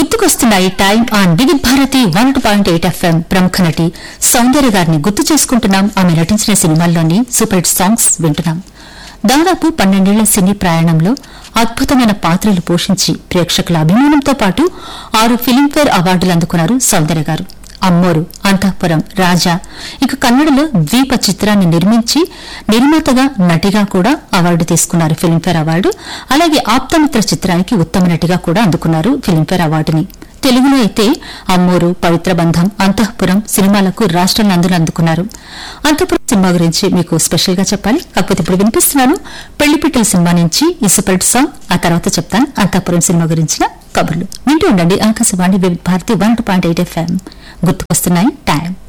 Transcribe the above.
గుర్తుకొస్తున్నాయి time on Vividh Bharati one point eight FM ప్రముఖ నటి సౌందర్య గారిని గుర్తు చేసుకుంటున్నాం ఆమె నటించిన సినిమాల్లోని సూపర్ హిట్ సాంగ్స్ వింటున్నాం దాదాపు పన్నెండేళ్ల సినీ ప్రయాణంలో అద్భుతమైన పాత్రలు పోషించి ప్రేక్షకుల అభిమానంతో పాటు ఆరు ఫిలింఫేర్ అవార్డులు అందుకున్నారు సౌందర్య గారు అమ్మోరు అంతఃపురం రాజా ఇక కన్నడలో ద్వీప చిత్రాన్ని నిర్మించి నిర్మాతగా నటిగా కూడా అవార్డు తీసుకున్నారు ఫిలింఫేర్ అవార్డు అలాగే ఆప్తమిత్ర చిత్రానికి ఉత్తమ నటిగా కూడా అందుకున్నారు ఫిలింఫేర్ అవార్డుని తెలుగులో అయితే అమ్మోరు పవిత్ర బంధం అంతఃపురం సినిమాలకు రాష్ట్ర నందులు అందుకున్నారు అంతఃపురం సినిమా గురించి మీకు స్పెషల్ గా చెప్పాలి కాకపోతే ఇప్పుడు వినిపిస్తున్నాను పెళ్లిపిట్టల సినిమా నుంచి ఈ సూపర్ హిట్ సాంగ్ ఆ తర్వాత చెప్తాను అంతఃపురం సినిమా గురించిన కబుర్లు వింటూ ఉండండి Akashvani Vividh Bharati one point eight FM గుర్తుకొస్తున్నాయి టైం